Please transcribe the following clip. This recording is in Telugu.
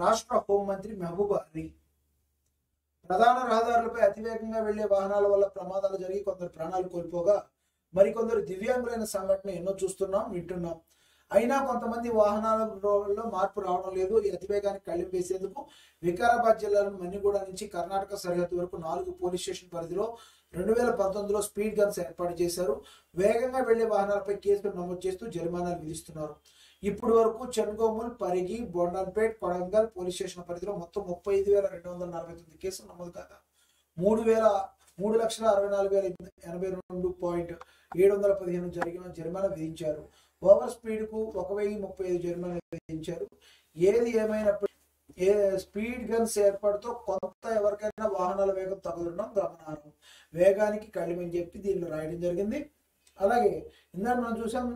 రాష్ట్ర హోంమంత్రి మహబూబ్ అలీ ప్రధాన రహదారులపై అతివేగంగా వెళ్లే వాహనాల వల్ల ప్రమాదాలు జరిగి కొందరు ప్రాణాలు కోల్పోగా మరికొందరు దివ్యాంగులైన సంఘటన ఎన్నో చూస్తున్నాం వింటున్నాం అయినా కొంతమంది వాహనాలలో మార్పు రావడం లేదు ఈ అతివేగానికి కళ్ళెం వేసేందుకు వికారాబాద్ జిల్లాలోని మన్నిగూడ నుంచి కర్ణాటక సరిహద్దు వరకు నాలుగు పోలీస్ స్టేషన్ పరిధిలో రెండు వేల పంతొమ్మిదిలో స్పీడ్ గన్స్ ఏర్పాటు చేశారు వేగంగా వెళ్లే వాహనాలపై కేసులు నమోదు చేస్తూ జరిమానాలు విధిస్తున్నారు ఇప్పటి వరకు చెన్గోముల్ పరిగి బొండన్పేట్ కొడంగల్ పోలీస్ స్టేషన్ పరిధిలో మొత్తం ముప్పై ఐదు వేల రెండు వందల నలభై తొమ్మిది కేసులు నమోదు కాగా మూడు వేల మూడు లక్షల అరవై నాలుగు వేల ఎనభై రెండు పాయింట్ ఏడు వందల పదిహేను జరిగిన జరిమానా విధించారు ఓవర్ స్పీడ్ కు ఒక వెయ్యి ముప్పై ఐదు జరిమానా విధించారు ఏది ఏమైనప్పటికీ ఏ స్పీడ్ గన్స్ ఏర్పాటుతో కొంత ఎవరికైనా వాహనాల వేగం తగులడం గమనార్హం వేగానికి కళ్ళమని చెప్పి దీనిలో రాయడం జరిగింది అలాగే ఇందాక మనం చూసాం